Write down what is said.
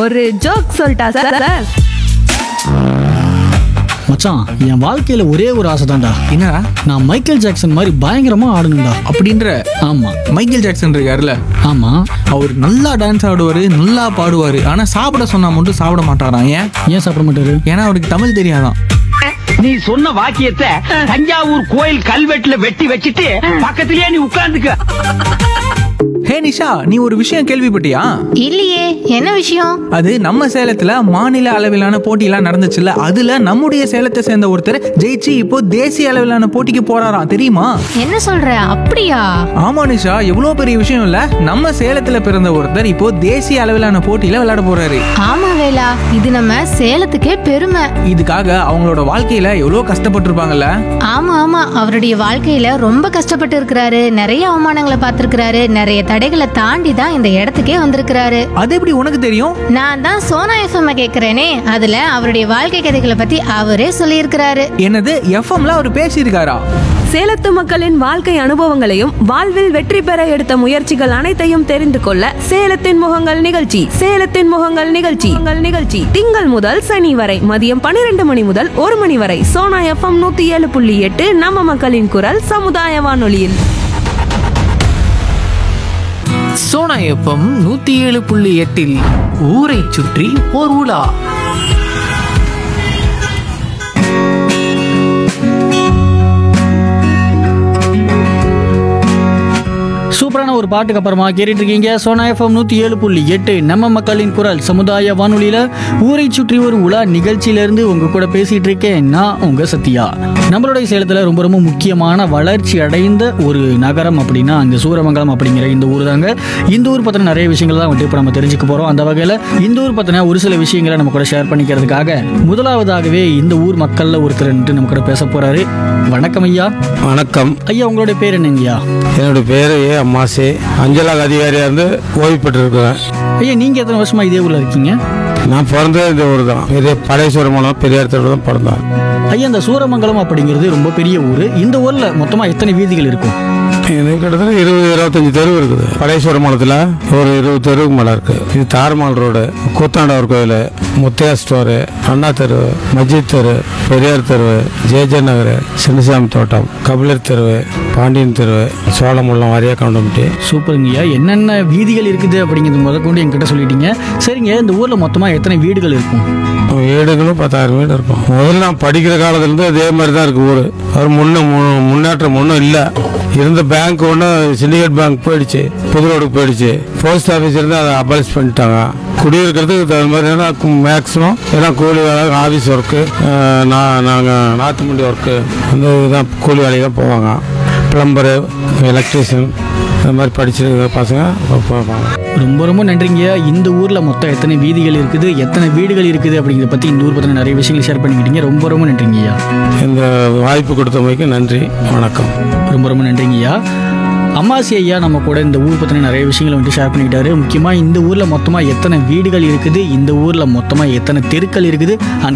ஒரு ஜோக் சொல்லிட்டா sir sir மச்சான் என் வாழ்க்கையில ஒரே ஒரு ஆசை தான்டா என்னடா நான் மைக்கேல் ஜாக்சன் மாதிரி பயங்கரமா ஆடணும்டா அப்படின்ற ஆமா மைக்கேல் ஜாக்சன் இருக்காருல்ல ஆமா அவர் நல்லா டான்ஸ் ஆடுவார் நல்லா பாடுவார் ஆனால் சாப்பிட சொன்னா மட்டும் சாப்பிட மாட்டாராம் ஏன் ஏன் சாப்பிட மாட்டாரு ஏன்னா அவருக்கு தமிழ் தெரியாதான் நீ சொன்ன வாக்கியத்தை தஞ்சாவூர் கோயில் கல்வெட்டுல வெட்டி வச்சிட்டு பக்கத்திலேயே நீ உட்கார்ந்துக்க ஹே நிஷா நீ ஒரு விஷயம் கேள்விப்பட்டியா இல்லையே என்ன விஷயம் அது நம்ம சேலத்துல மாநில அளவிலான போட்டியெல்லாம் நடந்துச்சுல்ல அதுல நம்முடைய சேலத்தை சேர்ந்த ஒருத்தர் ஜெயிச்சு இப்போ தேசிய அளவிலான போட்டிக்கு போறாராம் தெரியுமா என்ன சொல்ற அப்படியா ஆமா நிஷா எவ்வளவு பெரிய விஷயம் இல்ல நம்ம சேலத்துல பிறந்த ஒருத்தர் இப்போ தேசிய அளவிலான போட்டியில விளையாட போறாரு ஆமா வேலா இது நம்ம சேலத்துக்கே பெருமை இதுக்காக அவங்களோட வாழ்க்கையில எவ்வளவு கஷ்டப்பட்டிருப்பாங்கல்ல ஆமா ஆமா அவருடைய வாழ்க்கையில ரொம்ப கஷ்டப்பட்டு இருக்கிறாரு நிறைய அவமானங்களை பார்த்திருக்கிறாரு நிறைய தடைகளை தாண்டி தான் இந்த இடத்துக்கே வந்திருக்கிறாரு அது எப்படி உனக்கு தெரியும் நான் தான் சோனா எஃப்எம் கேக்குறேனே அதுல அவருடைய வாழ்க்கை கதைகளை பத்தி அவரே சொல்லியிருக்கிறாரு என்னது எஃப்எம்ல அவர் பேசியிருக்காரா சேலத்து மக்களின் வாழ்க்கை அனுபவங்களையும் வாழ்வில் வெற்றி பெற எடுத்த முயற்சிகள் அனைத்தையும் தெரிந்து கொள்ள சேலத்தின் முகங்கள் நிகழ்ச்சி சேலத்தின் முகங்கள் நிகழ்ச்சி உங்கள் நிகழ்ச்சி திங்கள் முதல் சனி வரை மதியம் பன்னிரண்டு மணி முதல் ஒரு மணி வரை சோனா எஃப்எம் நூத்தி ஏழு புள்ளி எட்டு நம்ம மக்களின் குரல் சமுதாய வானொலியில் சோனா எஃப்எம் நூத்தி ஏழு புள்ளி எட்டில் ஊரை சுற்றி ஓர் உலா சூப்பரான ஒரு பாட்டுக்கு அப்புறமா கேட்டுட்டு இருக்கீங்க சோனா எஃப்எம் நூத்தி ஏழு புள்ளி எட்டு நம்ம மக்களின் குரல் சமுதாய வானொலியில ஊரை சுற்றி ஒரு உலா நிகழ்ச்சியில இருந்து உங்க கூட பேசிட்டு இருக்கேன் நான் உங்க சத்யா நம்மளுடைய சேலத்துல ரொம்ப ரொம்ப முக்கியமான வளர்ச்சி அடைந்த ஒரு நகரம் அப்படின்னா இந்த சூரமங்கலம் அப்படிங்கிற இந்த ஊர் தாங்க இந்த ஊர் பத்தின நிறைய விஷயங்கள் தான் வந்துட்டு இப்போ நம்ம தெரிஞ்சுக்க போறோம் அந்த வகையில இந்த ஊர் பத்தின ஒரு சில விஷயங்களை நம்ம கூட ஷேர் பண்ணிக்கிறதுக்காக முதலாவதாகவே இந்த ஊர் மக்கள்ல ஒருத்தர் வந்துட்டு நம்ம கூட பேச போறாரு வணக்கம் ஐயா வணக்கம் ஐயா உங்களுடைய பேர் என்னங்கய்யா என்னுடைய பேர் ஏ அம்மாசி அஞ்சலாக அதிகாரியாக இருந்து ஓய்வு பெற்றிருக்கிறேன் ஐயா நீங்க எத்தனை வருஷமா இதே ஊர்ல இருக்கீங்க நான் பிறந்தது இந்த ஊர் தான் பெரிய பழையசுவரமலம் பெரியார் தெருவில் தான் பிறந்தேன் ஐயா இந்த சூரமங்கலம் அப்படிங்கிறது ரொம்ப பெரிய ஊர் இந்த ஊர்ல மொத்தமா எத்தனை வீதிகள் இருக்கும் எனக்கு கிட்டத்தட்ட இருபது இருபத்தஞ்சி தெரு இருக்குது பழையசுவரமலத்தில் ஒரு இருபது தெருவுக்கு மேலே இருக்குது இது தாரமால் ரோடு கூத்தாண்டவர் கோயில் முத்தையா ஸ்டோரு அண்ணா தெரு மஜித் தெரு பெரியார் தெரு ஜேஜே நகர் சின்னசாமி தோட்டம் கபிலர் தெரு பாண்டியன் தெரு சோழமுள்ளம் வாரியா கவுண்டமிட்டி சூப்பருங்கய்யா என்னென்ன வீதிகள் இருக்குது அப்படிங்கிறது முதற்கொண்டு என்கிட்ட சொல்லிட்டீங்க சரிங்க இந்த ஊர்ல மொத்தமா எத்தனை வீடுகள் இருக்கும் வீடுகளும் பத்தாயிரம் வீடு இருக்கும் முதல்ல நான் படிக்கிற காலத்துலேருந்து அதே மாதிரி தான் இருக்கு ஊர் அவர் முன்ன மு- முன்னேற்றம் ஒன்றும் இல்லை இருந்த பேங்க் ஒன்று சிண்டிகேட் பேங்க் போயிடுச்சு புது ரோடுக்கு போயிடுச்சு போஸ்ட் ஆஃபீஸ் இருந்து அதை அபாலிஷ் பண்ணிட்டாங்க குடியிருக்கிறதுக்கு தகுந்த மாதிரி ஏன்னா மேக்ஸிமம் ஏன்னா கூலி வேலை ஆஃபீஸ் ஒர்க்கு நான் நாங்கள் நாற்று முண்டி ஒர்க்கு அந்த இதுதான் கூலி வேலைக்கு தான் போவாங்க ப்ளம்பரு எலக்ட்ரீஷியன் இந்த மாதிரி படிச்சிருக்கிற பசங்க போவாங்க ரொம்ப ரொம்ப நன்றிங்கய்யா இந்த ஊர்ல மொத்தம் எத்தனை வீதிகள் இருக்குது எத்தனை வீடுகள் இருக்குது அப்படிங்கிறத பத்தி இந்த ஊர் பத்தின நிறைய விஷயங்கள் ஷேர் பண்ணிக்கிட்டீங்க ரொம்ப ரொம்ப நன்றிங்கய்யா இந்த வாய்ப்பு கொடுத்தமைக்கு நன்றி வணக்கம் ரொம்ப ரொம்ப நன்றிங்கய்யா அம்மாசி ஐயா நம்ம கூட இந்த ஊர் பற்றின நிறைய விஷயங்களை வந்துட்டு ஷேர் பண்ணிக்கிட்டாரு முக்கியமாக இந்த ஊரில் மொத்தமாக எத்தனை வீடுகள் இருக்குது இந்த ஊரில் மொத்தமாக எத்தனை தெருக்கள் இருக்குது அந்த